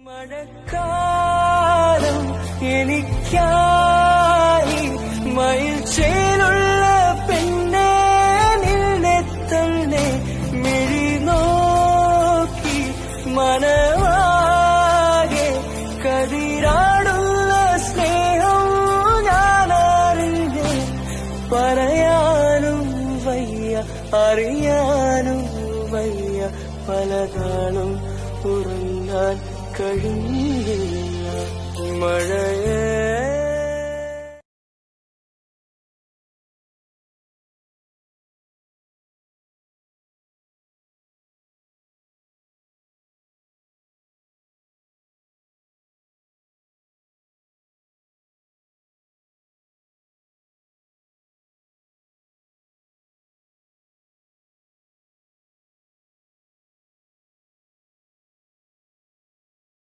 മഴക്കാലം എനിക്കായി മയിൽ ചേലുള്ള പെണ്ണെ നിന്നെ തന്നെ മിഴി നോക്കി മനവാകെ കതിരാടുള്ള സ്നേഹം ഞാനറിഞ്ഞേ പറയാനും വയ്യ അറിയാനും വയ്യ പലതാളും ഉറങ്ങാൻ കഴിഞ്ഞില്ല മഴയേ